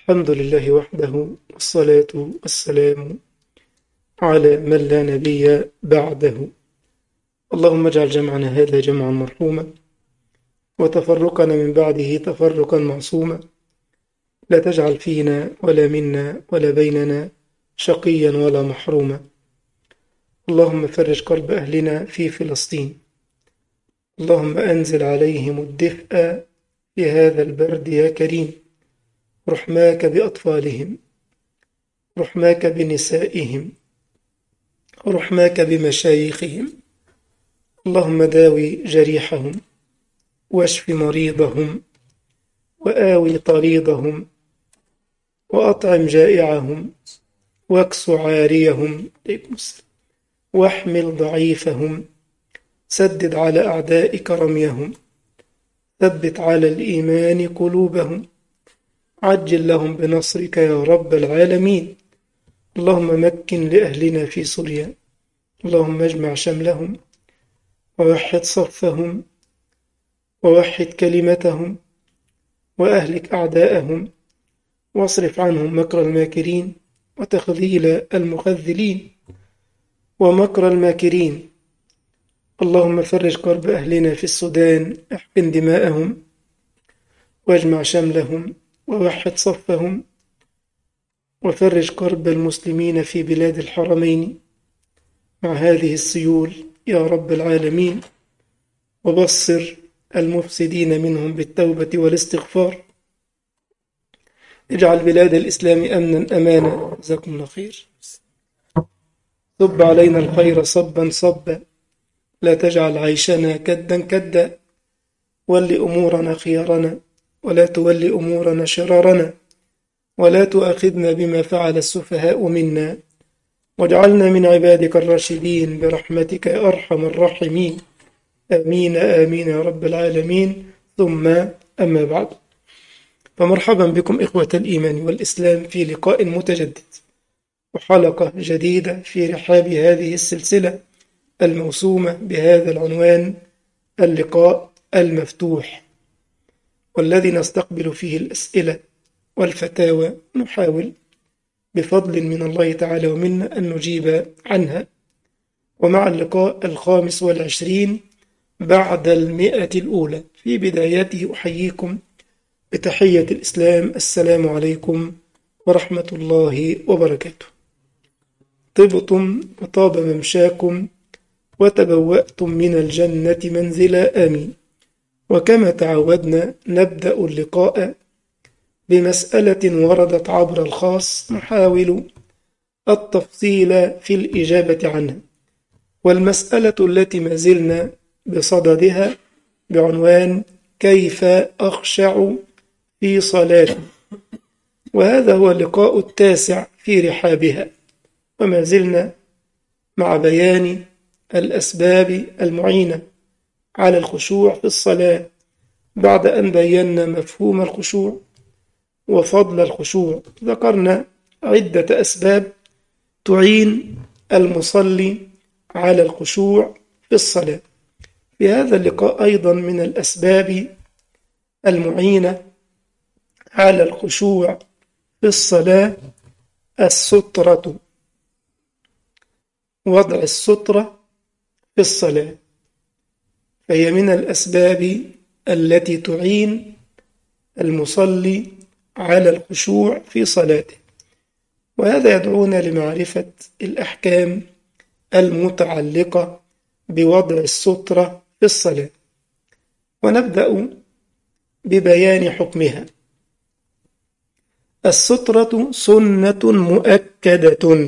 الحمد لله وحده والصلاة والسلام على من لا نبي بعده اللهم اجعل جمعنا هذا جمعا مرحوما وتفرقنا من بعده تفرقا معصوما لا تجعل فينا ولا منا ولا بيننا شقيا ولا محروما اللهم فرج كرب أهلنا في فلسطين اللهم أنزل عليهم الدفء في هذا البرد يا كريم رحماك بأطفالهم رحماك بنسائهم رحماك بمشايخهم اللهم داوي جريحهم واشف مريضهم وآوي طريضهم وأطعم جائعهم واكس عاريهم واحمل ضعيفهم سدد على أعدائك رميهم ثبت على الإيمان قلوبهم عجل لهم بنصرك يا رب العالمين اللهم مكن لأهلنا في سوريا اللهم اجمع شملهم ووحد صفهم ووحد كلمتهم وأهلك أعداءهم واصرف عنهم مكر الماكرين وتخذيل المخذلين ومكر الماكرين اللهم فرج كرب أهلنا في السودان احقن دماءهم واجمع شملهم ووحد صفهم وفرج كرب المسلمين في بلاد الحرمين مع هذه السيول يا رب العالمين وبصر المفسدين منهم بالتوبة والاستغفار اجعل بلاد الإسلام أمنا أمانا جزاكم الله خير صب علينا الخير صبا صبا لا تجعل عيشنا كدا كدا ول أمورنا خيارنا ولا تول أمورنا شرارنا ولا تؤاخذنا بما فعل السفهاء منا واجعلنا من عبادك الراشدين برحمتك يا أرحم الراحمين آمين آمين يا رب العالمين ثم أما بعد فمرحبا بكم إخوة الإيمان والإسلام في لقاء متجدد وحلقة جديدة في رحاب هذه السلسلة الموسومة بهذا العنوان اللقاء المفتوح والذي نستقبل فيه الأسئلة والفتاوى نحاول بفضل من الله تعالى ومنا أن نجيب عنها ومع اللقاء الخامس والعشرين بعد المئة الأولى في بدايته أحييكم بتحية الإسلام السلام عليكم ورحمة الله وبركاته طبتم وطاب ممشاكم وتبوأتم من الجنة منزلا آمين وكما تعودنا نبدأ اللقاء بمسألة وردت عبر الخاص نحاول التفصيل في الإجابة عنها والمسألة التي ما زلنا بصددها بعنوان كيف أخشع في صلاتي وهذا هو اللقاء التاسع في رحابها وما زلنا مع بيان الأسباب المعينة على الخشوع في الصلاة بعد أن بينا مفهوم الخشوع وفضل الخشوع ذكرنا عدة أسباب تعين المصلي على الخشوع في الصلاة في هذا اللقاء أيضا من الأسباب المعينة على الخشوع في الصلاة السترة وضع السترة في الصلاة فهي من الأسباب التي تعين المصلي على الخشوع في صلاته وهذا يدعونا لمعرفة الأحكام المتعلقة بوضع السترة في الصلاة ونبدأ ببيان حكمها السترة سنة مؤكدة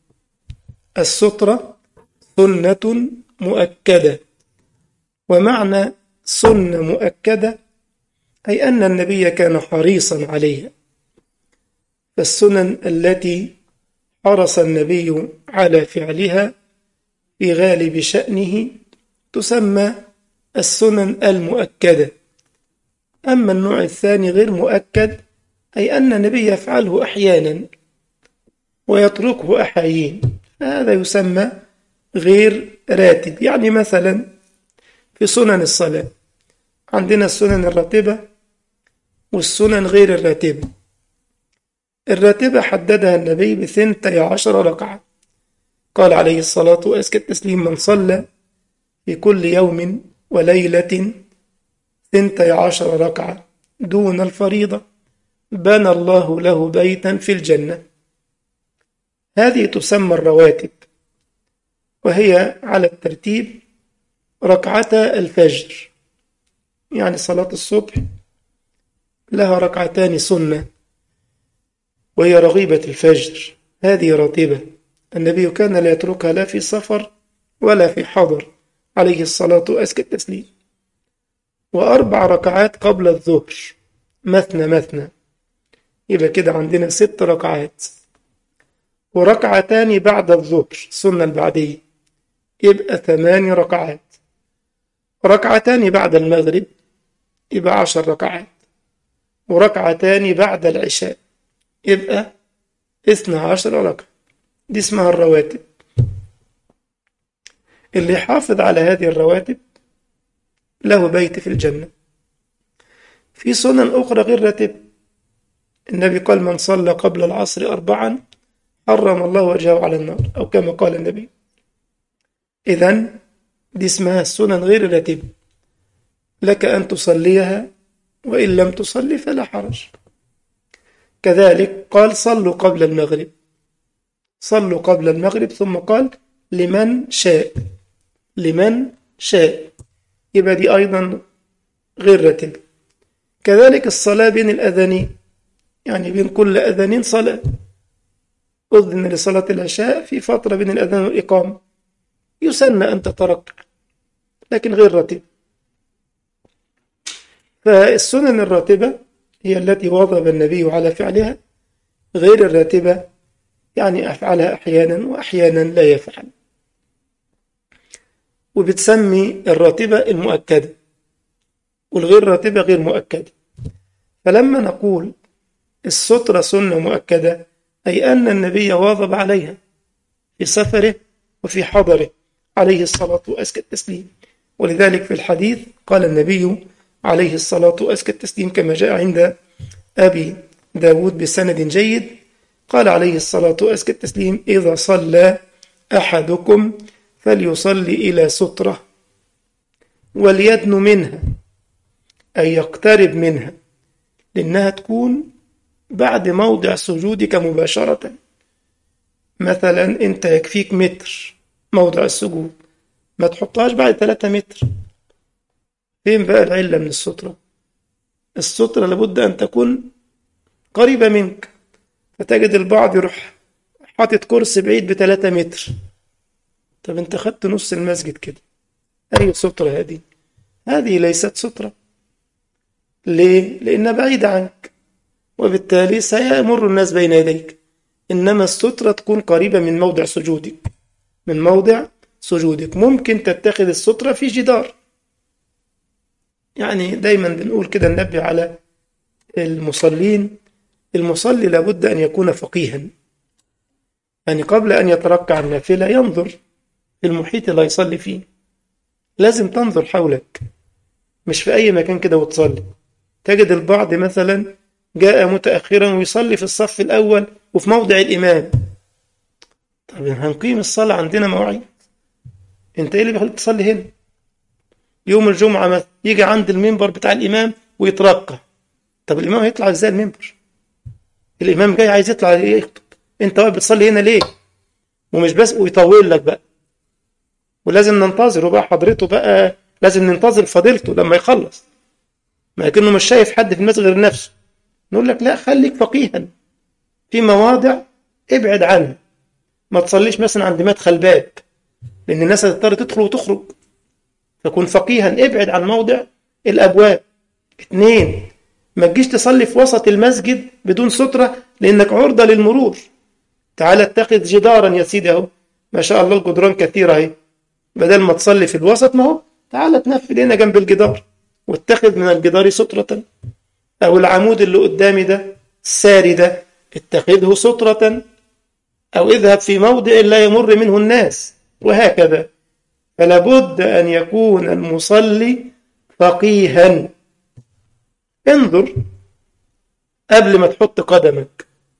السترة سنة مؤكدة ومعنى سنة مؤكدة أي أن النبي كان حريصا عليها فالسنن التي حرص النبي على فعلها في غالب شأنه تسمى السنن المؤكدة أما النوع الثاني غير مؤكد أي أن النبي يفعله أحيانا ويتركه أحايين هذا يسمى غير راتب يعني مثلا في سنن الصلاة عندنا السنن الراتبة والسنن غير الراتبة الراتبة حددها النبي بثنتي عشر ركعة قال عليه الصلاة وأزكى التسليم من صلى في كل يوم وليلة ثنتي عشر ركعة دون الفريضة بنى الله له بيتا في الجنة هذه تسمى الرواتب وهي على الترتيب ركعتا الفجر يعني صلاة الصبح لها ركعتان سنة وهي رغيبة الفجر هذه راتبة النبي كان لا يتركها لا في سفر ولا في حضر عليه الصلاة وأزكى التسليم وأربع ركعات قبل الظهر مثنى مثنى يبقى كده عندنا ست ركعات وركعتان بعد الظهر السنة البعدية يبقى ثمان ركعات ركعتان بعد المغرب يبقى عشر ركعات وركعتان بعد العشاء يبقى اثنى عشر ركعة دي اسمها الرواتب اللي يحافظ على هذه الرواتب له بيت في الجنة في سنن أخرى غير راتب النبي قال من صلى قبل العصر أربعا حرم الله وجهه على النار أو كما قال النبي إذا دي اسمها السنن غير الراتبة لك أن تصليها وإن لم تصلي فلا حرج كذلك قال صلوا قبل المغرب صلوا قبل المغرب ثم قال لمن شاء لمن شاء يبقى دي أيضا غير راتبة كذلك الصلاة بين الأذانين يعني بين كل أذانين صلاة أذن لصلاة العشاء في فترة بين الأذان والإقامة يسنى أن تتركع لكن غير راتبة فالسنن الراتبة هي التي واظب النبي على فعلها غير الراتبة يعني أفعلها أحيانا وأحيانا لا يفعل وبتسمي الراتبة المؤكدة والغير راتبة غير مؤكدة فلما نقول السترة سنة مؤكدة أي أن النبي واظب عليها في سفره وفي حضره عليه الصلاة وأزكى التسليم ولذلك في الحديث قال النبي عليه الصلاة وأزكى التسليم كما جاء عند أبي داود بسند جيد قال عليه الصلاة وأزكى التسليم إذا صلى أحدكم فليصلي إلى سترة وليدن منها أي يقترب منها لأنها تكون بعد موضع سجودك مباشرة مثلا أنت يكفيك متر موضع السجود ما تحطهاش بعد 3 متر فين بقى العلة من السترة السترة لابد أن تكون قريبة منك فتجد البعض يروح حاطط كرسي بعيد بثلاثة متر طب انت خدت نص المسجد كده أي سترة هذه هذه ليست سترة ليه؟ لأنها بعيدة عنك وبالتالي سيمر الناس بين يديك إنما السترة تكون قريبة من موضع سجودك من موضع سجودك ممكن تتخذ السترة في جدار يعني دايما بنقول كده ننبه على المصلين المصلي لابد أن يكون فقيها يعني قبل أن يتركع النافلة ينظر في المحيط اللي هيصلي فيه لازم تنظر حولك مش في أي مكان كده وتصلي تجد البعض مثلا جاء متأخرا ويصلي في الصف الأول وفي موضع الإمام طب هنقيم الصلاة عندنا مواعيد انت ايه اللي بيخليك تصلي هنا يوم الجمعة مثلا يجي عند المنبر بتاع الإمام ويترقى طب الإمام هيطلع ازاي المنبر الإمام جاي عايز يطلع يخطب انت واقف بتصلي هنا ليه ومش بس ويطول لك بقى ولازم ننتظره بقى حضرته بقى لازم ننتظر فضيلته لما يخلص ما لكنه مش شايف حد في المسجد غير نفسه نقول لك لا خليك فقيها في مواضع ابعد عنها ما تصليش مثلا عند مدخل باب لان الناس هتضطر تدخل وتخرج فكن فقيها ابعد عن موضع الابواب اثنين ما تجيش تصلي في وسط المسجد بدون سترة لانك عرضة للمرور تعال اتخذ جدارا يا سيدي اهو ما شاء الله الجدران كثيرة اهي بدل ما تصلي في الوسط ما هو تعال تنفذ هنا جنب الجدار واتخذ من الجدار سترة أو العمود اللي قدامي ده الساري ده اتخذه سترة أو اذهب في موضع لا يمر منه الناس وهكذا فلا بد أن يكون المصلي فقيها انظر قبل ما تحط قدمك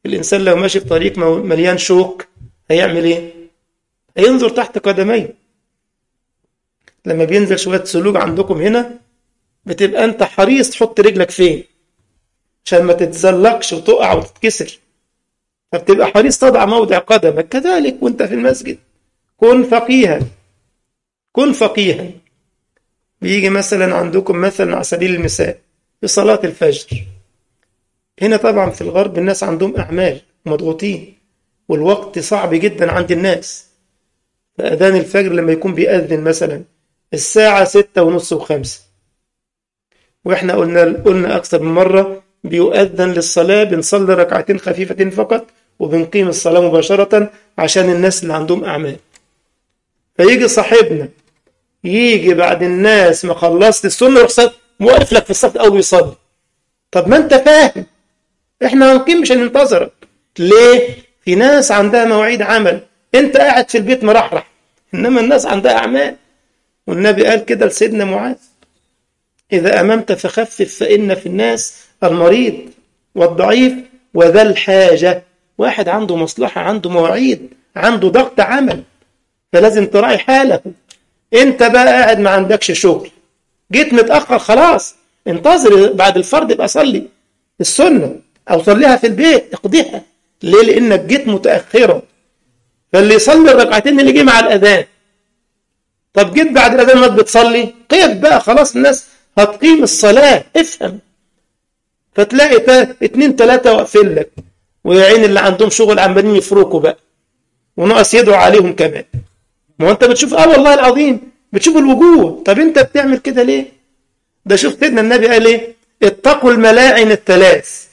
الإنسان لو ماشي في طريق مليان شوك هيعمل إيه؟ هينظر تحت قدميه لما بينزل شوية سلوك عندكم هنا بتبقى أنت حريص تحط رجلك فين عشان ما تتزلقش وتقع وتتكسر فبتبقى حريص تضع موضع قدمك كذلك وانت في المسجد كن فقيها كن فقيها بيجي مثلا عندكم مثلا على سبيل المثال في صلاة الفجر هنا طبعا في الغرب الناس عندهم أعمال مضغوطين والوقت صعب جدا عند الناس فأذان الفجر لما يكون بيأذن مثلا الساعة ستة ونص وخمسة وإحنا قلنا قلنا أكثر من مرة بيؤذن للصلاة بنصلي ركعتين خفيفتين فقط وبنقيم الصلاة مباشرة عشان الناس اللي عندهم أعمال فيجي صاحبنا يجي بعد الناس ما خلصت السنة يروح موقف لك في الصف الأول ويصلي طب ما أنت فاهم إحنا هنقيم مش هننتظرك ليه؟ في ناس عندها مواعيد عمل أنت قاعد في البيت مرحرح إنما الناس عندها أعمال والنبي قال كده لسيدنا معاذ إذا أممت فخفف فإن في الناس المريض والضعيف وذا الحاجة واحد عنده مصلحة عنده مواعيد عنده ضغط عمل فلازم تراعي حاله انت بقى قاعد ما عندكش شغل جيت متأخر خلاص انتظر بعد الفرض يبقى صلي السنة أو صليها في البيت اقضيها ليه لأنك جيت متأخرا فاللي يصلي الركعتين اللي جه مع الأذان طب جيت بعد الأذان ما بتصلي قيف بقى خلاص الناس هتقيم الصلاة افهم فتلاقي تا... اتنين تلاتة واقفين لك ويا عين اللي عندهم شغل عمالين يفركوا بقى وناقص يدعوا عليهم كمان ما هو انت بتشوف اه والله العظيم بتشوف الوجوه طب انت بتعمل كده ليه ده شوف سيدنا النبي قال ايه اتقوا الملاعن الثلاث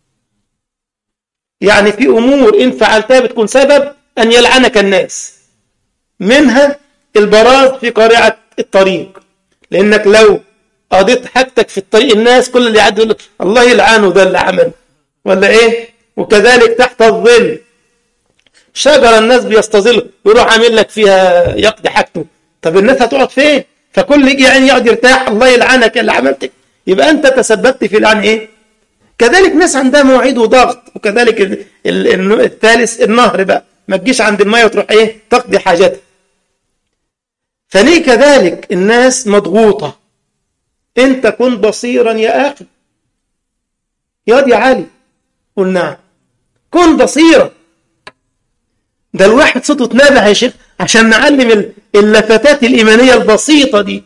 يعني في امور ان فعلتها بتكون سبب ان يلعنك الناس منها البراز في قارعة الطريق لانك لو قضيت حاجتك في الطريق الناس كل اللي يعدي يقول لك الله يلعنه ده اللي عمل ولا ايه وكذلك تحت الظل شجرة الناس بيستظل يروح عامل لك فيها يقضي حاجته طب الناس هتقعد فين فكل يجي يعني يقعد يرتاح الله يلعنك اللي عملتك يبقى انت تسببت في لعن ايه كذلك ناس عندها مواعيد وضغط وكذلك ال ال الثالث النهر بقى ما تجيش عند الميه وتروح ايه تقضي حاجتها فليه كذلك الناس مضغوطه انت كن بصيرا يا اخي ياض يا علي قل نعم كن بصيرا ده الواحد صوته اتنبه يا شيخ عشان نعلم اللفتات الإيمانية البسيطة دي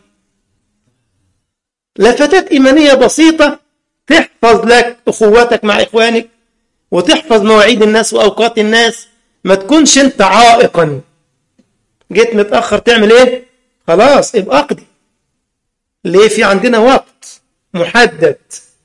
لفتات إيمانية بسيطة تحفظ لك أخواتك مع إخوانك وتحفظ مواعيد الناس وأوقات الناس ما تكونش أنت عائقا جيت متأخر تعمل إيه؟ خلاص ابقى أقضي ليه في عندنا وقت محدد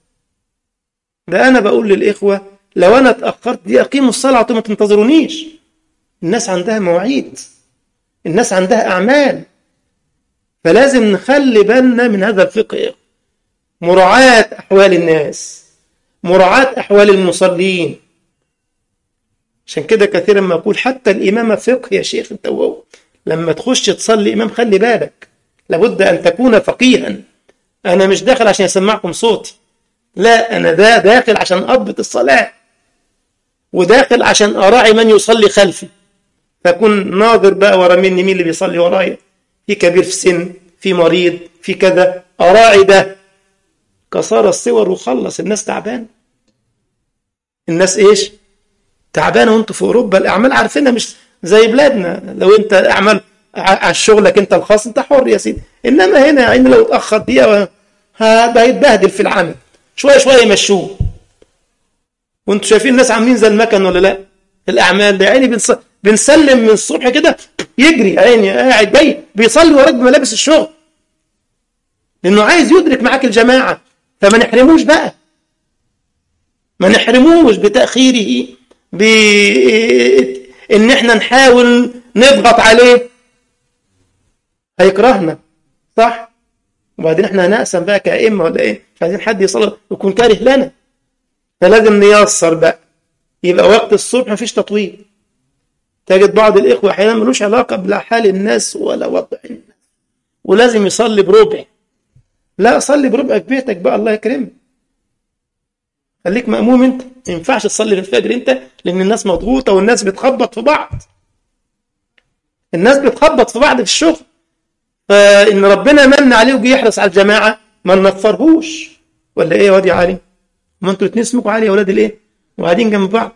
ده أنا بقول للإخوة لو أنا اتأخرت دي أقيموا الصلاة ما تنتظرونيش الناس عندها مواعيد الناس عندها أعمال فلازم نخلي بالنا من هذا الفقه مراعاة أحوال الناس مراعاة أحوال المصلين عشان كده كثيرا ما أقول حتى الإمامة فقه يا شيخ أنت وهو لما تخش تصلي إمام خلي بالك لابد أن تكون فقيها أنا مش داخل عشان يسمعكم صوتي لا أنا ده داخل عشان أضبط الصلاة وداخل عشان أراعي من يصلي خلفي فكون ناظر بقى ورا مني مين اللي بيصلي ورايا في كبير في سن في مريض في كذا أراعي ده كسار الصور وخلص الناس تعبان الناس ايش تعبانه وانتوا في اوروبا الاعمال عارفينها مش زي بلادنا لو انت اعمال على شغلك انت الخاص انت حر يا سيدي انما هنا يعني لو اتاخر دقيقه ده هيتبهدل في العمل شويه شويه يمشوه وانتوا شايفين الناس عاملين زي المكن ولا لا الاعمال ده يعني بنص... بنسلم من الصبح كده يجري عيني قاعد جاي بيصلي وراك بملابس الشغل لانه عايز يدرك معاك الجماعه فما نحرموش بقى ما نحرموش بتاخيره بان احنا نحاول نضغط عليه هيكرهنا صح وبعدين احنا هنقسم بقى كائمه ولا ايه مش عايزين حد يصلي يكون كاره لنا فلازم نيسر بقى يبقى وقت الصبح مفيش تطويل تجد بعض الإخوة أحيانا ملوش علاقة بلا حال الناس ولا وضع الناس ولازم يصلي بربع لا صلي بربع في بيتك بقى الله يكرمك خليك مأموم انت ما ينفعش تصلي الفجر انت لان الناس مضغوطه والناس بتخبط في بعض الناس بتخبط في بعض في الشغل فان ربنا من عليه وجي يحرص على الجماعه ما ننفرهوش ولا ايه يا واد يا علي ما انتوا الاثنين اسمكم علي يا ولاد الايه وقاعدين جنب بعض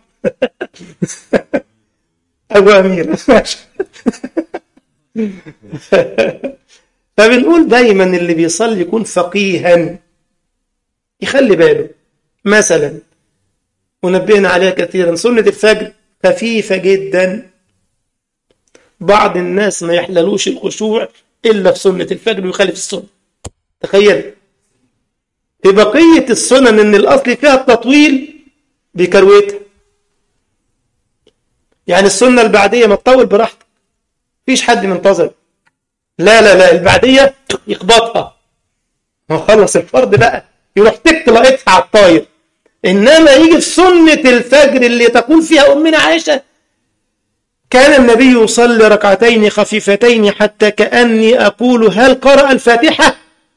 ابو امير ماشي فبنقول دايما اللي بيصلي يكون فقيها يخلي باله مثلا ونبهنا عليها كثيرا سنة الفجر خفيفة جدا بعض الناس ما يحللوش الخشوع إلا في سنة الفجر ويخالف السنة تخيل في بقية السنن إن الأصل فيها التطويل بكرويتها يعني السنة البعدية ما تطول براحتك مفيش حد منتظر لا لا لا البعدية يخبطها هو خلص الفرض بقى يروح تك لقيتها على الطاير إنما يجي في سنة الفجر اللي تقول فيها أمنا عائشة كان النبي يصلي ركعتين خفيفتين حتى كأني أقول هل قرأ الفاتحة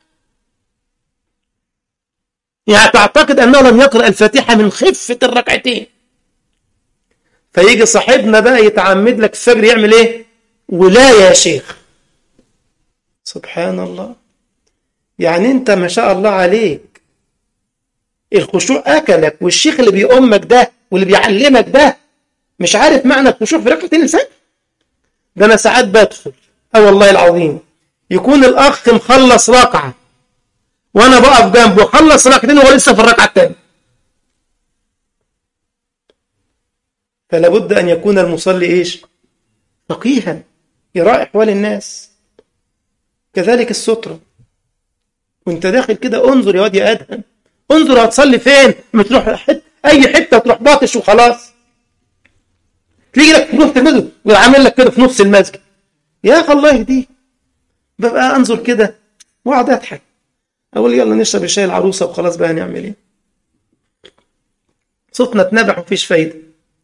يعني تعتقد أنه لم يقرأ الفاتحة من خفة الركعتين فيجي صاحبنا بقى يتعمد لك الفجر يعمل ايه ولاية يا شيخ سبحان الله يعني انت ما شاء الله عليك الخشوع اكلك والشيخ اللي بيؤمك ده واللي بيعلمك ده مش عارف معنى الخشوع في ركعتين الفجر ده انا ساعات بدخل اه والله العظيم يكون الاخ مخلص ركعه وانا بقف جنبه خلص ركعتين وهو لسه في الركعه الثانيه فلا بد ان يكون المصلي ايش فقيها يراعي احوال الناس كذلك الستره وانت داخل كده انظر يا واد يا ادهم انظر هتصلي فين ما تروح حت... اي حته تروح باطش وخلاص تيجي لك تروح تلمذه ويعمل لك كده في نص المسجد يا اخي الله يهديك ببقى انظر كده واقعد اضحك اقول يلا نشرب الشاي العروسه وخلاص بقى هنعمل ايه صوتنا اتنبح ومفيش فايده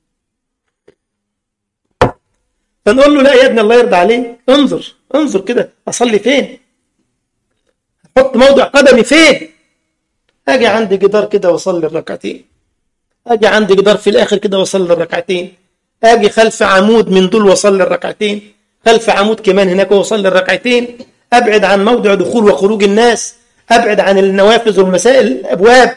فنقول له لا يا ابني الله يرضى عليك انظر انظر كده اصلي فين احط موضع قدمي فين اجي عند جدار كده واصلي الركعتين اجي عند جدار في الاخر كده واصلي الركعتين اجي خلف عمود من دول واصلي الركعتين خلف عمود كمان هناك واصلي الركعتين ابعد عن موضع دخول وخروج الناس ابعد عن النوافذ والمسائل الابواب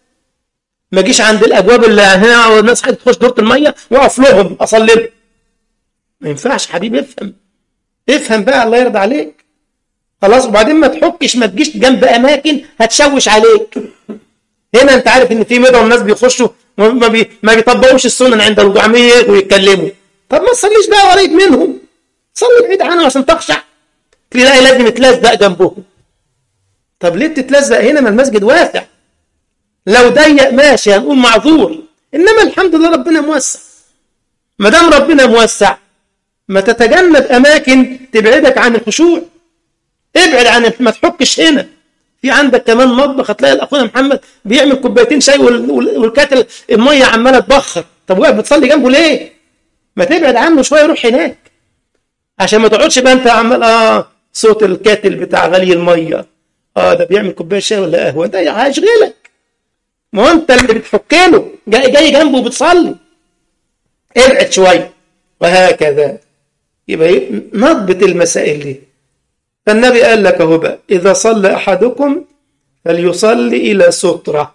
ما اجيش عند الابواب اللي هنا والناس عايزه تخش دوره الميه واقف لهم اصلي لهم ما ينفعش حبيبي افهم افهم بقى الله يرضى عليك خلاص وبعدين ما تحكش ما تجيش جنب اماكن هتشوش عليك هنا انت عارف ان في مدى الناس بيخشوا ما, بي... ما بيطبقوش السنن عند الوضوء عمال ويتكلموا طب ما تصليش بقى قريب منهم صلي بعيد عنهم عشان تخشع تلاقي لازم تلزق جنبهم طب ليه بتتلزق هنا ما المسجد واسع لو ضيق ماشي هنقول معذور انما الحمد لله ربنا موسع ما دام ربنا موسع ما تتجنب اماكن تبعدك عن الخشوع ابعد عن ما تحكش هنا في عندك كمان مطبخ هتلاقي اخونا محمد بيعمل كوبايتين شاي والكاتل الميه عماله تبخر طب واقف بتصلي جنبه ليه؟ ما تبعد عنه شويه روح هناك عشان ما تقعدش بقى انت عمال اه صوت الكاتل بتاع غلي الميه اه ده بيعمل كوبايه شاي ولا قهوه ده هيشغلك ما هو انت اللي بتحك له جاي, جاي جنبه بتصلي ابعد شويه وهكذا يبقى نضبط المسائل دي فالنبي قال لك اهو بقى اذا صلى احدكم فليصلي الى ستره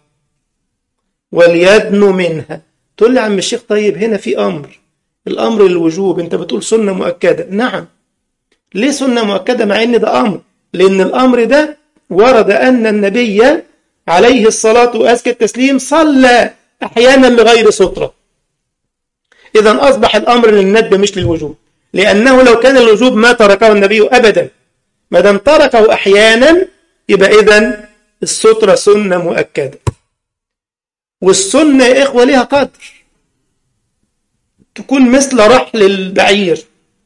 وليدن منها تقول لي يا عم الشيخ طيب هنا في امر الامر الوجوب انت بتقول سنه مؤكده نعم ليه سنه مؤكده مع ان ده امر لان الامر ده ورد ان النبي عليه الصلاه وازكى التسليم صلى احيانا لغير ستره اذا اصبح الامر للندب مش للوجوب لانه لو كان الوجوب ما تركه النبي ابدا ما دام تركه احيانا يبقى اذا الستره سنه مؤكده والسنه يا اخوه ليها قدر تكون مثل رحل البعير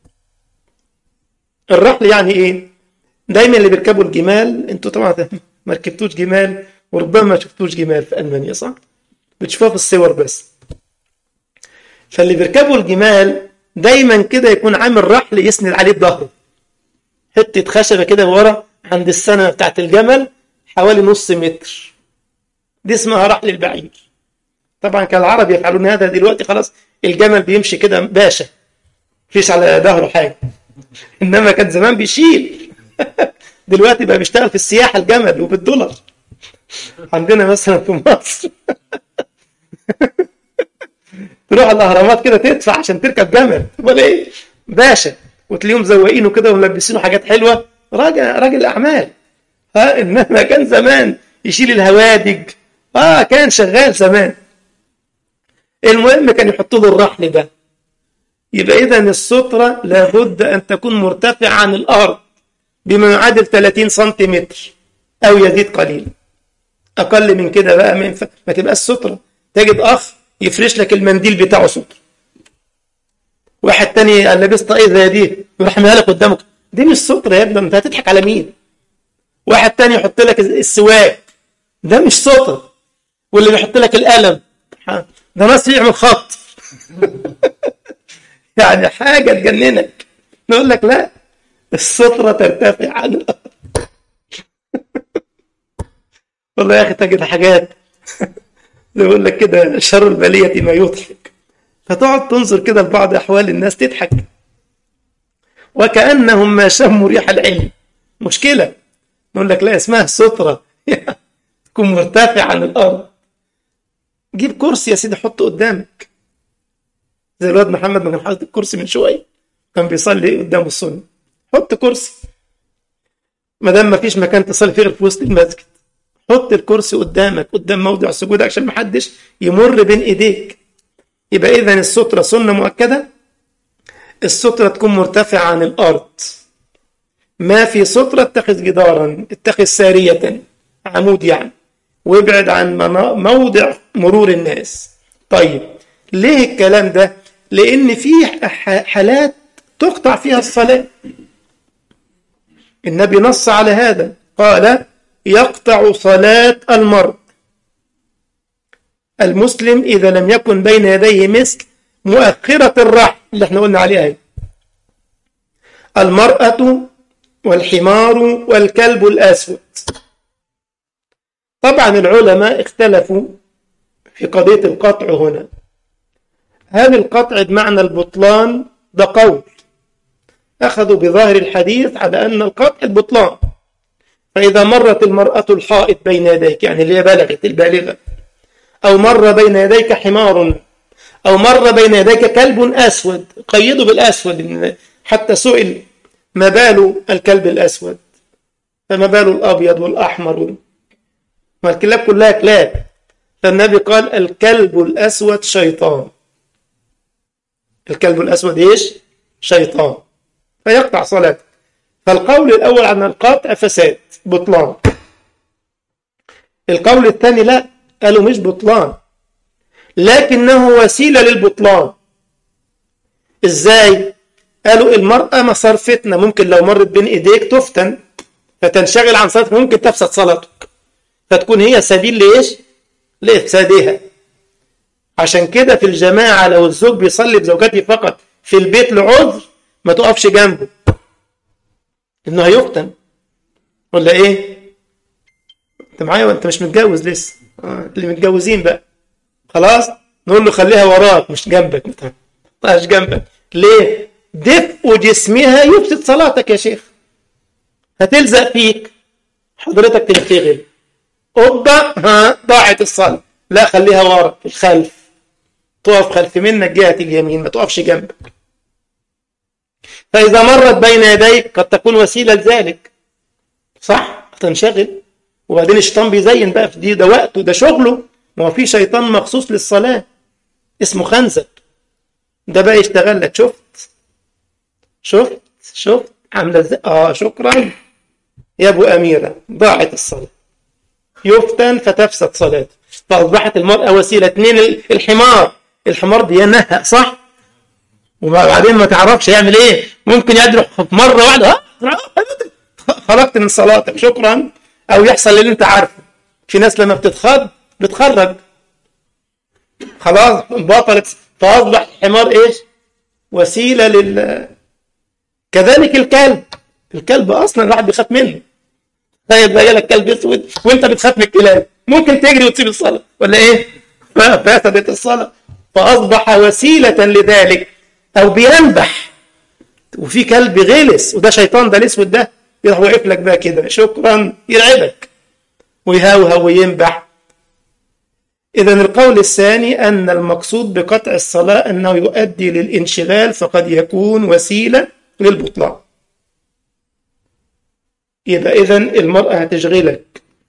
الرحل يعني ايه دايما اللي بيركبوا الجمال انتوا طبعا ما ركبتوش جمال وربما ما شفتوش جمال في المانيا صح بتشوفوها في الصور بس فاللي بيركبوا الجمال دايما كده يكون عامل رحل يسند عليه بظهره حته خشبه كده ورا عند السنه بتاعت الجمل حوالي نص متر دي اسمها رحل البعير طبعا كان العرب يفعلون هذا دلوقتي خلاص الجمل بيمشي كده باشا فيش على ظهره حاجه انما كان زمان بيشيل دلوقتي بقى بيشتغل في السياحه الجمل وبالدولار عندنا مثلا في مصر تروح الاهرامات كده تدفع عشان تركب جمل امال ايه باشا وتلاقيهم زوقينه كده وملبسينه حاجات حلوه راجل راجل اعمال ها انما كان زمان يشيل الهوادج اه كان شغال زمان المهم كان يحطوا له الرحل ده يبقى اذا الستره لابد ان تكون مرتفعه عن الارض بما يعادل 30 سنتيمتر او يزيد قليلا اقل من كده بقى ما, ينفع ما تبقاش ستره تجد اخ يفرش لك المنديل بتاعه ستره واحد تاني قال لابس طاقية زي دي يروح لك قدامك دي مش سترة يا ابني انت هتضحك على مين واحد تاني يحط لك السواك ده مش سترة واللي بيحط لك القلم ده ناس يعمل خط يعني حاجة تجننك نقول لك لا السترة ترتفع عن الأرض والله يا أخي تجد حاجات يقول لك كده شر البلية ما يضحك فتقعد تنظر كده لبعض أحوال الناس تضحك وكأنهم ما شموا ريح العلم مشكلة نقول لك لا اسمها سترة تكون مرتفع عن الأرض جيب كرسي يا سيدي حطه قدامك زي الواد محمد ما كان حاطط الكرسي من شوية كان بيصلي قدامه السنة حط كرسي ما دام ما فيش مكان تصلي فيه غير في وسط المسجد حط الكرسي قدامك قدام موضع سجودك عشان ما حدش يمر بين ايديك يبقى اذا الستره سنه مؤكده الستره تكون مرتفعه عن الارض ما في ستره اتخذ جدارا اتخذ ساريه عمود يعني وابعد عن موضع مرور الناس طيب ليه الكلام ده لان في حالات تقطع فيها الصلاه النبي نص على هذا قال يقطع صلاة المرء المسلم إذا لم يكن بين يديه مثل مؤخرة الرحل اللي احنا قلنا عليها هي. المرأة والحمار والكلب الأسود طبعا العلماء اختلفوا في قضية القطع هنا هل القطع بمعنى البطلان ده قول أخذوا بظاهر الحديث على أن القطع البطلان فإذا مرت المرأة الحائط بين يديك يعني اللي هي بلغت البالغة أو مر بين يديك حمار أو مر بين يديك كلب أسود قيدوا بالأسود حتى سئل ما بال الكلب الأسود فما بال الأبيض والأحمر والكلاب كلها كلاب فالنبي قال الكلب الأسود شيطان الكلب الأسود إيش؟ شيطان فيقطع صلاتك فالقول الأول عن القطع فساد بطلان القول الثاني لا قالوا مش بطلان لكنه وسيلة للبطلان ازاي قالوا المرأة مسار فتنة ممكن لو مرت بين ايديك تفتن فتنشغل عن صلاتك ممكن تفسد صلاتك فتكون هي سبيل لإيش لإفسادها عشان كده في الجماعة لو الزوج بيصلي بزوجته فقط في البيت لعذر ما تقفش جنبه انه هيفتن ولا ايه انت معايا وانت مش متجوز لسه آه. اللي متجوزين بقى خلاص نقول له خليها وراك مش جنبك مش جنبك ليه دفء جسمها يفسد صلاتك يا شيخ هتلزق فيك حضرتك تنشغل اوبا ها ضاعت الصلاه لا خليها ورا في الخلف تقف خلف منك جهه اليمين ما تقفش جنبك فإذا مرت بين يديك قد تكون وسيلة لذلك صح هتنشغل وبعدين الشيطان بيزين بقى في دي ده وقته ده شغله ما هو في شيطان مخصوص للصلاة اسمه خنزب ده بقى يشتغل لك شفت شفت شفت عاملة ازاي اه شكرا يا ابو أميرة ضاعت الصلاة يفتن فتفسد صلاته فأصبحت المرأة وسيلة اثنين الحمار الحمار بينهق صح وبعدين ما تعرفش يعمل ايه ممكن يدرك مره واحده خرجت من صلاتك شكرا او يحصل اللي انت عارفه في ناس لما بتتخض بتخرج خلاص بطلت فاصبح الحمار ايش وسيله لل كذلك الكلب الكلب اصلا الواحد بيخاف منه طيب جاي لك كلب اسود وانت بتخاف من الكلاب ممكن تجري وتسيب الصلاه ولا ايه ففسدت الصلاة فأصبح وسيلة لذلك أو بينبح وفي كلب غلس وده شيطان ده الأسود ده يروح واقف لك بقى كده شكرا يرعبك ويهوهو وينبح إذا القول الثاني أن المقصود بقطع الصلاة أنه يؤدي للانشغال فقد يكون وسيلة للبطلان يبقى إذا المرأة هتشغلك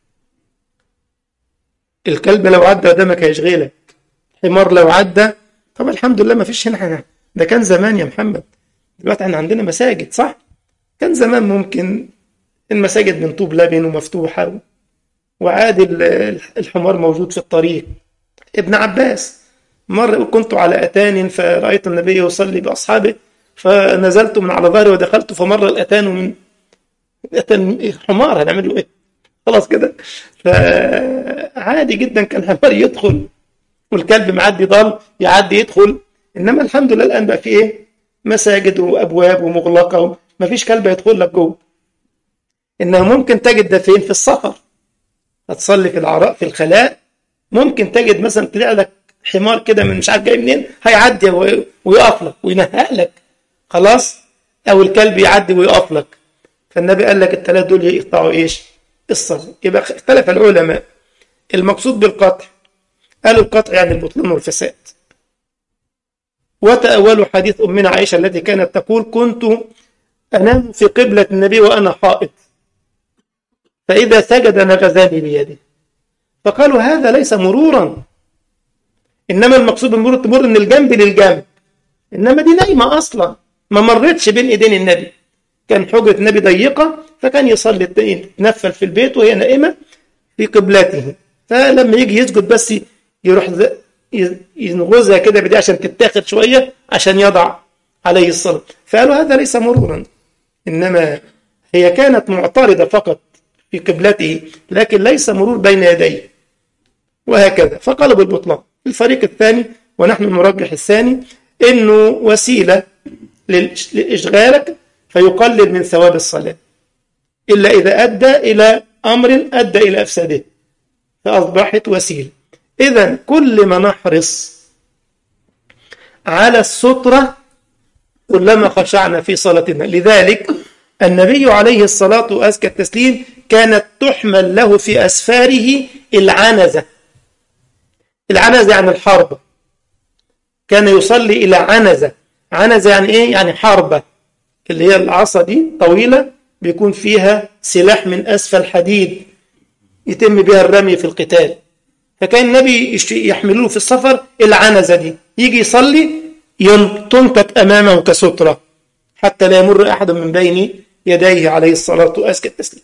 الكلب لو عدى قدامك هيشغلك حمار لو عدى طب الحمد لله ما فيش هنا حاجة ده كان زمان يا محمد دلوقتي احنا عندنا مساجد صح كان زمان ممكن المساجد من طوب لبن ومفتوحة وعادي الحمار موجود في الطريق ابن عباس مرة كنت على أتان فرأيت النبي يصلي بأصحابه فنزلت من على ظهري ودخلت فمر الأتان من أتان حمار هنعمل له إيه خلاص كده فعادي جدا كان الحمار يدخل والكلب معدي ضل يعدي يدخل إنما الحمد لله الآن بقى في إيه مساجد وأبواب ومغلقة ما فيش كلب يدخل لك جوه إنه ممكن تجد ده فين في السفر هتصلي في العراء في الخلاء ممكن تجد مثلا تلاقي لك حمار كده من مش عارف جاي منين هيعدي ويقف لك وينهق لك خلاص او الكلب يعدي ويقف لك فالنبي قال لك الثلاث دول يقطعوا ايش الصلاة يبقى اختلف العلماء المقصود بالقطع قالوا القطع يعني البطلان والفساد وتأولوا حديث أمنا عائشة التي كانت تقول كنت أنام في قبلة النبي وأنا حائط فإذا سجد نغزاني بيده فقالوا هذا ليس مرورا إنما المقصود بالمرور تمر من الجنب للجنب إنما دي نايمة أصلا ما مرتش بين إيدين النبي كان حجرة النبي ضيقة فكان يصلي يتنفل في البيت وهي نائمة في قبلته فلما يجي يسجد بس يروح ينغزها كده بدي عشان تتاخد شوية عشان يضع عليه الصلاة فقالوا هذا ليس مرورا إنما هي كانت معترضة فقط في قبلته لكن ليس مرور بين يديه وهكذا فقالوا بالبطلان الفريق الثاني ونحن نرجح الثاني انه وسيله لاشغالك فيقلل من ثواب الصلاه الا اذا ادى الى امر ادى الى افساده فاصبحت وسيله اذا كل ما نحرص على الستره كلما خشعنا في صلاتنا لذلك النبي عليه الصلاه وازكى التسليم كانت تحمل له في اسفاره العنزه العنزة يعني الحربة كان يصلي إلى عنزة عنزة يعني إيه؟ يعني حربة اللي هي العصا دي طويلة بيكون فيها سلاح من أسفل حديد يتم بها الرمي في القتال فكان النبي يحملوه في السفر العنزة دي يجي يصلي تنطق أمامه كسترة حتى لا يمر أحد من بين يديه عليه الصلاة وأزكى التسليم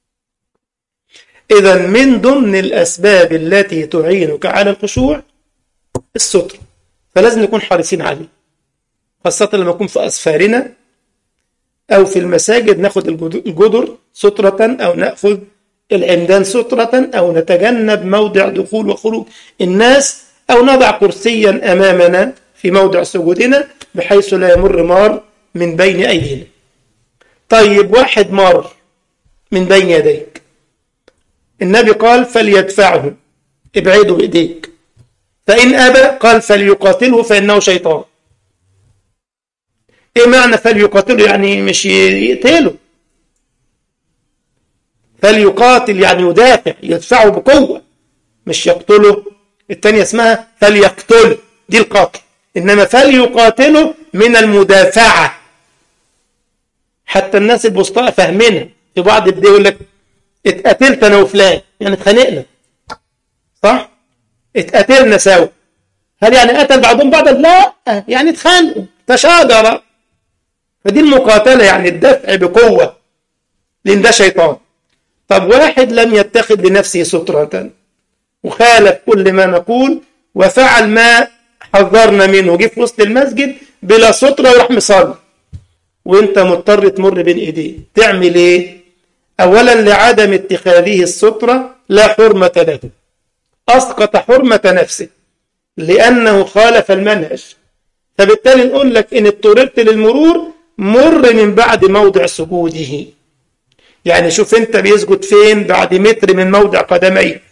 إذا من ضمن الأسباب التي تعينك على الخشوع الستر فلازم نكون حريصين عليه خاصة لما نكون في أسفارنا أو في المساجد ناخد الجدر سترة أو نأخذ العمدان سترة أو نتجنب موضع دخول وخروج الناس أو نضع كرسيا أمامنا في موضع سجودنا بحيث لا يمر مار من بين أيدينا طيب واحد مار من بين يديك النبي قال فليدفعه ابعده بإيديك فإن أبى قال فليقاتله فإنه شيطان إيه معنى فليقاتله يعني مش يقتله فليقاتل يعني يدافع يدفعه بقوة مش يقتله الثانية اسمها فليقتله دي القتل إنما فليقاتله من المدافعة حتى الناس البسطاء فاهمينها في بعض الدول يقول لك اتقتلت انا وفلان يعني اتخانقنا صح اتقتلنا سوا هل يعني قتل بعضهم بعضا لا يعني اتخانقوا تشاجر فدي المقاتله يعني الدفع بقوه لان ده شيطان طب واحد لم يتخذ لنفسه سترة وخالف كل ما نقول وفعل ما حذرنا منه جه في وسط المسجد بلا سترة وراح مصلي وانت مضطر تمر بين ايديه تعمل ايه اولا لعدم اتخاذه السترة لا حرمة له اسقط حرمة نفسه لانه خالف المنهج فبالتالي نقول لك ان اضطررت للمرور مر من بعد موضع سجوده يعني شوف انت بيسجد فين بعد متر من موضع قدميه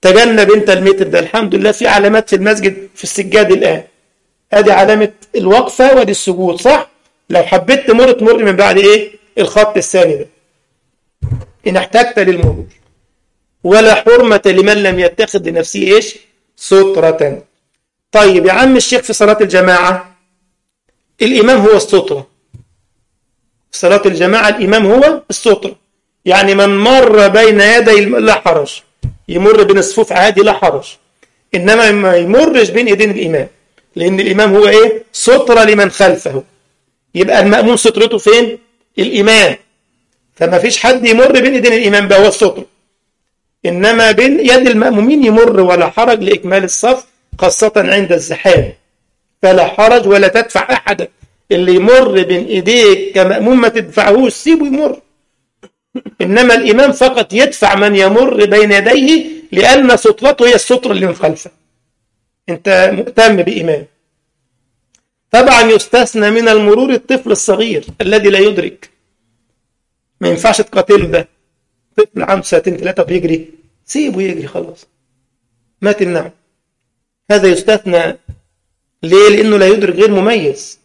تجنب انت المتر ده الحمد لله في علامات في المسجد في السجاد الآن ادي علامة الوقفة وادي السجود صح لو حبيت تمر تمر من بعد ايه الخط الثاني ده ان احتجت للمرور ولا حرمة لمن لم يتخذ لنفسه ايش سترة طيب يا عم الشيخ في صلاة الجماعة الإمام هو السترة في صلاة الجماعة الإمام هو السترة يعني من مر بين يدي لا حرج يمر بين الصفوف عادي لا حرج إنما ما يمرش بين إيدين الإمام لأن الإمام هو إيه سترة لمن خلفه يبقى المأموم سترته فين الإمام فما فيش حد يمر بين إيدين الإمام بقى هو السترة إنما بين يد المأمومين يمر ولا حرج لإكمال الصف خاصة عند الزحام فلا حرج ولا تدفع أحدا اللي يمر بين إيديك كمأموم ما تدفعهوش سيبه يمر إنما الإمام فقط يدفع من يمر بين يديه لأن سترته هي السترة اللي من خلفه أنت مهتم بإمام طبعا يستثنى من المرور الطفل الصغير الذي لا يدرك ما ينفعش تقاتله ده طفل عنده سنتين ثلاثة بيجري سيبه يجري خلاص ما تمنعه هذا يستثنى ليه؟ لأنه لا يدرك غير مميز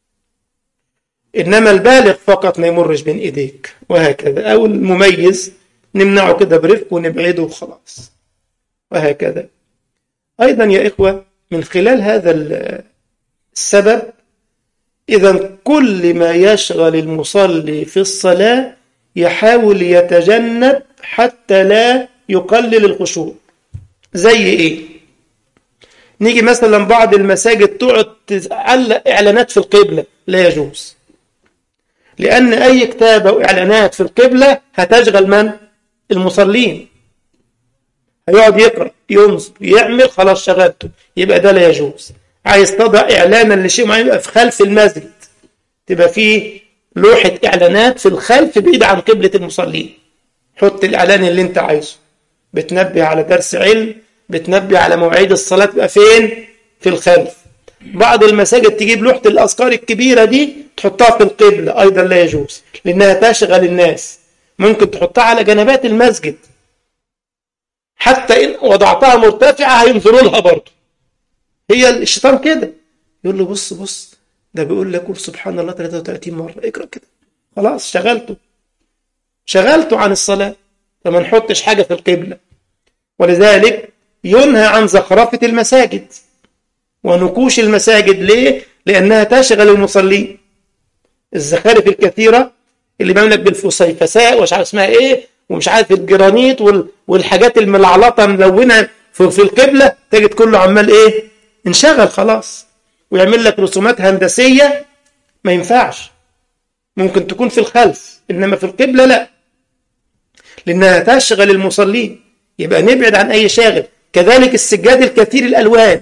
إنما البالغ فقط ما يمرش بين إيديك وهكذا أو المميز نمنعه كده برفق ونبعده وخلاص وهكذا أيضا يا إخوة من خلال هذا السبب إذا كل ما يشغل المصلي في الصلاة يحاول يتجنب حتى لا يقلل الخشوع زي إيه؟ نيجي مثلا بعض المساجد تقعد تعلق إعلانات في القبلة لا يجوز لأن أي كتابة وإعلانات في القبلة هتشغل من؟ المصلين هيقعد يقرأ ينظر يعمل خلاص شغلته يبقى ده لا يجوز عايز تضع إعلانا لشيء معين يبقى في خلف المسجد تبقى فيه لوحة إعلانات في الخلف بعيد عن قبلة المصلين حط الإعلان اللي أنت عايزه بتنبه على درس علم بتنبه على مواعيد الصلاة تبقى فين؟ في الخلف بعض المساجد تجيب لوحة الأذكار الكبيرة دي تحطها في القبلة أيضا لا يجوز لأنها تشغل الناس ممكن تحطها على جنبات المسجد حتى إن وضعتها مرتفعة هينظروا لها برضه هي الشيطان كده يقول له بص بص ده بيقول لك قول سبحان الله 33 مرة اقرأ كده خلاص شغلته شغلته عن الصلاة فما نحطش حاجة في القبلة ولذلك ينهى عن زخرفة المساجد ونكوش المساجد ليه؟ لأنها تشغل المصلين الزخارف الكثيرة اللي بيعمل لك بالفسيفساء ومش عارف اسمها ايه ومش عارف الجرانيت والحاجات الملعلطة ملونة في, في القبلة تجد كله عمال ايه انشغل خلاص ويعمل لك رسومات هندسية ما ينفعش ممكن تكون في الخلف إنما في القبلة لا لأنها تشغل المصلين يبقى نبعد عن أي شاغل كذلك السجاد الكثير الألوان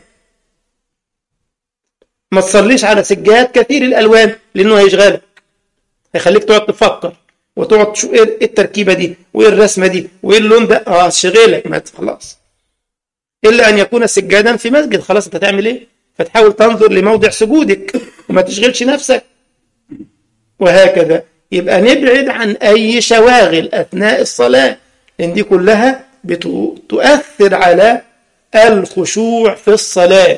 ما تصليش على سجاد كثير الألوان لأنه هيشغلك هيخليك تقعد تفكر وتقعد تشوف ايه التركيبة دي وايه الرسمة دي وايه اللون ده اه شغلك ما خلاص إلا أن يكون سجادا في مسجد خلاص أنت تعمل إيه فتحاول تنظر لموضع سجودك وما تشغلش نفسك وهكذا يبقى نبعد عن أي شواغل أثناء الصلاة لأن دي كلها بتؤثر على الخشوع في الصلاة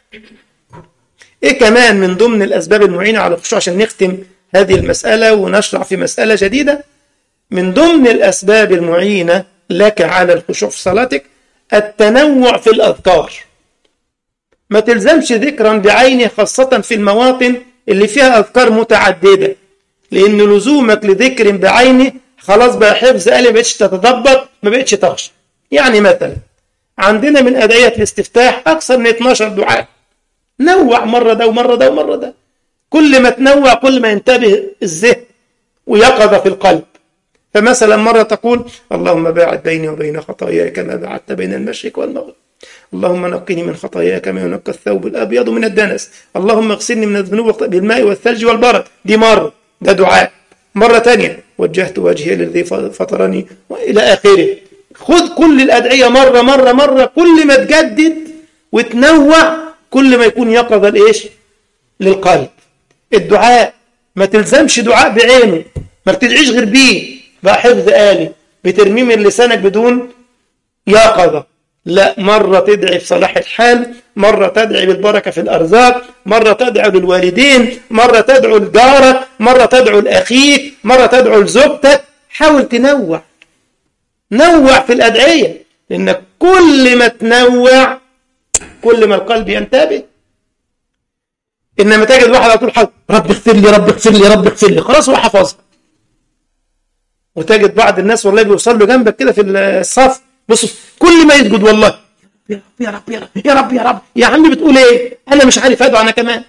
إيه كمان من ضمن الأسباب المعينة على الخشوع عشان نختم هذه المسألة ونشرع في مسألة جديدة من ضمن الأسباب المعينة لك على الخشوع في صلاتك التنوع في الأذكار ما تلزمش ذكرا بعينه خاصة في المواطن اللي فيها أذكار متعددة لأن لزومك لذكر بعينه خلاص بقى حفظ قال ما بقتش تتضبط ما بقتش تخشى يعني مثلا عندنا من أدعية الاستفتاح أكثر من 12 دعاء نوع مرة ده ومرة ده ومرة ده كل ما تنوع كل ما ينتبه الذهن ويقظ في القلب فمثلا مرة تقول اللهم باعد بيني وبين خطاياي كما بعدت بين المشرق والمغرب اللهم نقني من خطاياي كما ينقى الثوب الأبيض من الدنس اللهم اغسلني من الذنوب بالماء والثلج والبرد دي مرة ده دعاء مرة تانية وجهت وجهي للذي فطرني وإلى آخره خذ كل الأدعية مرة مرة مرة كل ما تجدد وتنوع كل ما يكون يقظ الإيش للقلب الدعاء ما تلزمش دعاء بعينه ما بتدعيش غير بيه بقى حفظ آلي بترميه من لسانك بدون يقظة لا مرة تدعي بصلاح الحال مرة تدعي بالبركة في الأرزاق مرة تدعو للوالدين مرة تدعو لجارك مرة تدعو لأخيك مرة تدعو لزوجتك حاول تنوع نوع في الأدعية لأن كل ما تنوع كل ما القلب ينتبه إنما تجد واحد على طول حاجة رب اغفر لي رب اغفر لي رب اغفر لي خلاص هو حفظها وتجد بعض الناس والله بيوصل له جنبك كده في الصف بص كل ما يسجد والله يا رب يا رب يا رب يا رب يا رب يا عم بتقول ايه انا مش عارف ادعو انا كمان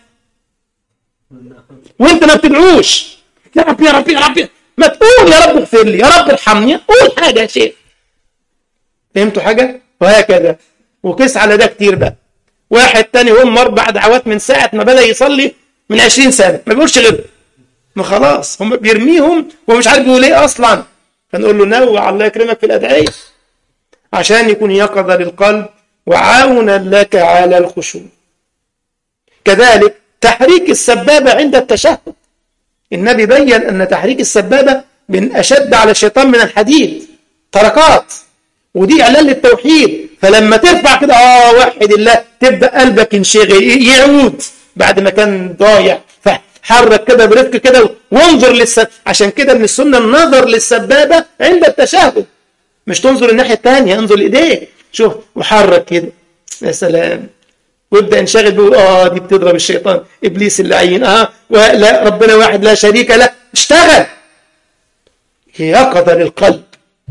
وانت ما بتدعوش يا رب يا رب يا رب ما تقول يا رب اغفر لي يا رب ارحمني قول حاجه يا شيخ فهمتوا حاجه وهكذا وقيس على ده كتير بقى واحد تاني هم اربع دعوات من ساعه ما بدا يصلي من 20 سنه ما بيقولش غير ما خلاص هم بيرميهم ومش عارف يقول ايه اصلا فنقول له نوع الله يكرمك في الادعيه عشان يكون يقظه للقلب وعونا لك على الخشوع كذلك تحريك السبابه عند التشهد النبي بين ان تحريك السبابه من اشد على الشيطان من الحديد طرقات ودي اعلان للتوحيد فلما ترفع كده اه وحد الله تبدا قلبك ينشغل يعود بعد ما كان ضايع حرك كده برفق كده وانظر للس عشان كده من السنه النظر للسبابه عند التشهد مش تنظر الناحيه الثانيه انظر لايديك شوف وحرك كده يا سلام ويبدا ينشغل بيقول اه دي بتضرب الشيطان ابليس اللعين اه لا ربنا واحد لا شريك له اشتغل يقظه للقلب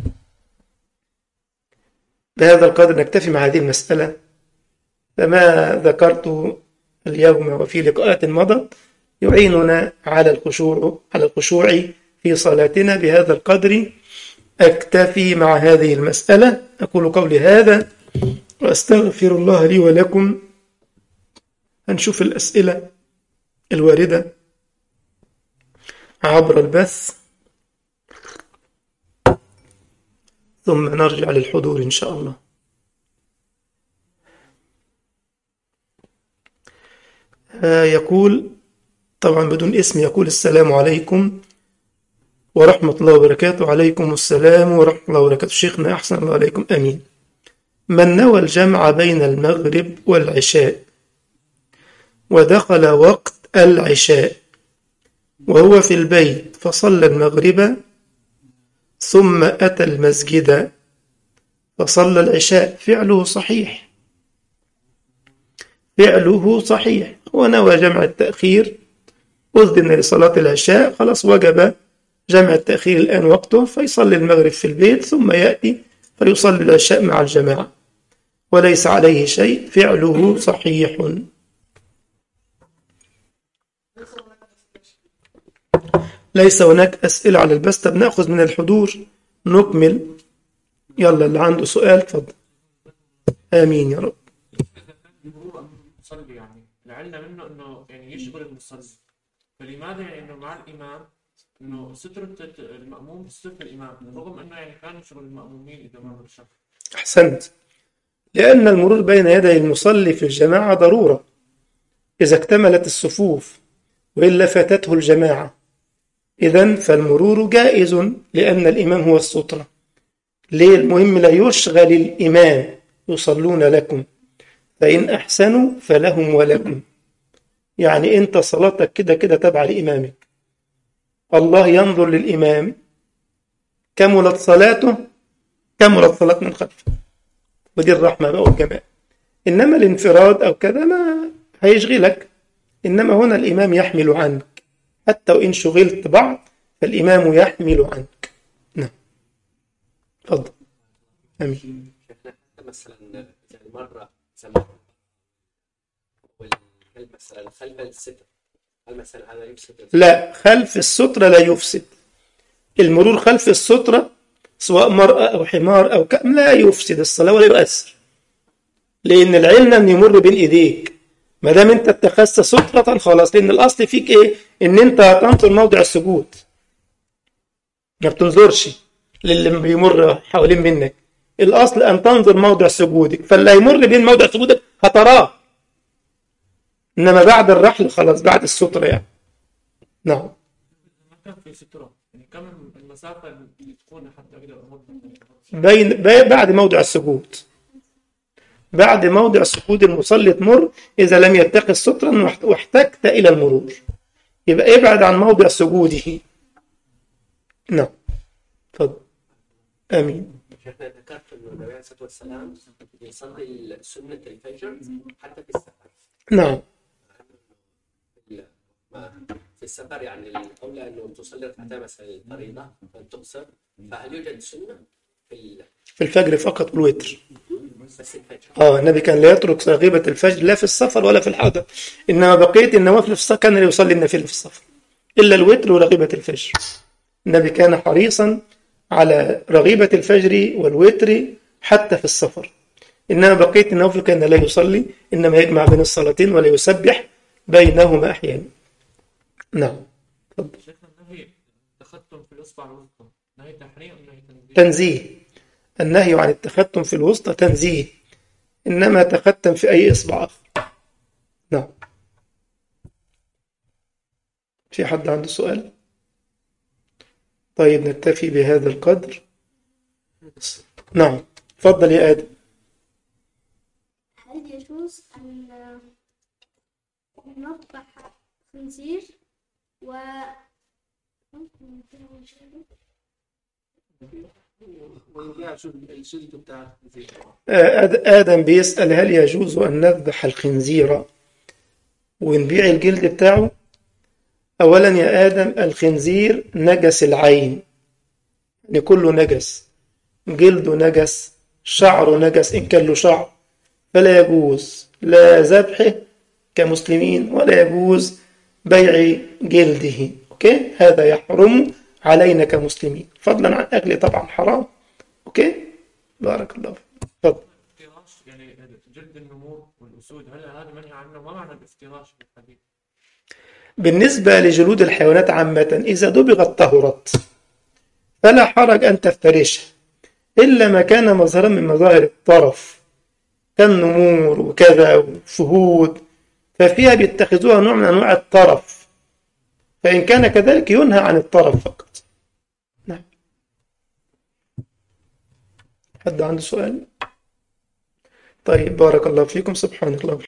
بهذا القدر نكتفي مع هذه المساله فما ذكرت اليوم وفي لقاءات مضت يعيننا على الخشوع على الخشوع في صلاتنا بهذا القدر أكتفي مع هذه المسألة أقول قولي هذا وأستغفر الله لي ولكم هنشوف الأسئلة الواردة عبر البث ثم نرجع للحضور إن شاء الله يقول طبعا بدون اسم يقول السلام عليكم ورحمة الله وبركاته عليكم السلام ورحمة الله وبركاته شيخنا أحسن الله عليكم أمين من نوى الجمع بين المغرب والعشاء ودخل وقت العشاء وهو في البيت فصلى المغرب ثم أتى المسجد فصلى العشاء فعله صحيح فعله صحيح ونوى جمع التأخير أذن لصلاة العشاء خلاص وجب جمع التأخير الآن وقته فيصلي المغرب في البيت ثم يأتي فيصلي العشاء مع الجماعة وليس عليه شيء فعله صحيح ليس هناك أسئلة على البث طب نأخذ من الحضور نكمل يلا اللي عنده سؤال تفضل آمين يا رب المصلي يعني لعلنا منه انه يعني يشغل المصلي فلماذا يعني انه مع الامام انه سترة المأموم تستر الامام رغم انه يعني كان يشغل المأمومين اذا ما شك أحسنت لأن المرور بين يدي المصلي في الجماعة ضرورة إذا اكتملت الصفوف وإلا فاتته الجماعة إذا فالمرور جائز لأن الإمام هو السترة ليه المهم لا يشغل الإمام يصلون لكم فإن أحسنوا فلهم ولكم يعني أنت صلاتك كده كده تبع لإمامك الله ينظر للإمام كملت صلاته كملت صلاة من خلفه ودي الرحمة بقى والجمال إنما الانفراد أو كذا ما هيشغلك إنما هنا الإمام يحمل عنك حتى وإن شغلت بعض فالإمام يحمل عنك نعم تفضل آمين مثلا يعني مرة سمعت والكلب مثلا خلف الستر هل مثلا هذا يفسد لا خلف السترة لا يفسد المرور خلف السترة سواء مرأة أو حمار أو كأم لا يفسد الصلاة ولا يؤثر لأن العلم أن يمر بين إيديك ما دام أنت اتخذت سترة خلاص لأن الأصل فيك إيه؟ إن أنت تنظر موضع السجود ما بتنظرش للي بيمر حوالين منك الأصل أن تنظر موضع سجودك فاللي هيمر بين موضع سجودك هتراه إنما بعد الرحل خلاص بعد السترة يعني نعم ما كان في سترة يعني كم المسافة اللي تكون حتى كده بين بي- بعد موضع السجود بعد موضع سجود المصلي تمر إذا لم يتقي سترا واحت- واحتجت إلى المرور يبقى ابعد عن موضع سجوده نعم تفضل آمين شيخنا ذكرت انه النبي عليه الصلاه والسلام يصلي سنه الفجر حتى في السفر نعم في- ما- في السفر يعني الاولى انه تصلي ركعتين مثلا الفريضه تقصر فهل يوجد سنه في ال- في الفجر فقط والوتر بس الفجر اه النبي كان لا يترك رغيبة الفجر لا في السفر ولا في الحضر إنما بقية النوافل في السفر كان لا يصلي النافلة في السفر إلا الوتر ورغيبة الفجر النبي كان حريصا على رغيبة الفجر والوتر حتى في السفر إنما بقية النوافل كان لا يصلي إنما يجمع بين الصلاتين ولا يسبح بينهما أحيانا نعم تفضل شيخنا النهي تختم في الاصبع الوسطى نهي تحريم ام نهي تنزيل؟ تنزيه النهي عن التختم في الوسطى تنزيه إنما تختم في أي إصبع آخر نعم في حد عنده سؤال طيب نكتفي بهذا القدر نعم تفضل يا آدم هل يجوز أن نذبح خنزير و ويبيع شو الجلد بتاع الخنزير آد- آدم بيسأل هل يجوز أن نذبح الخنزير ونبيع الجلد بتاعه أولا يا آدم الخنزير نجس العين يعني كله نجس جلده نجس شعره نجس إن كان له شعر فلا يجوز لا ذبحه كمسلمين ولا يجوز بيع جلده أوكي هذا يحرم علينا كمسلمين فضلا عن أكله طبعا حرام أوكي بارك الله فيك تفضل الافتراش يعني جلد النمور والاسود هل هذا منهي عنه ما معنى الافتراش في الحديث؟ بالنسبة لجلود الحيوانات عامة إذا دبغت طهرت فلا حرج أن تفترشها إلا ما كان مظهرا من مظاهر الطرف كالنمور وكذا وشهود ففيها بيتخذوها نوع من أنواع الطرف فإن كان كذلك ينهى عن الطرف فقط نعم حد عنده سؤال؟ طيب بارك الله فيكم سبحانك اللهم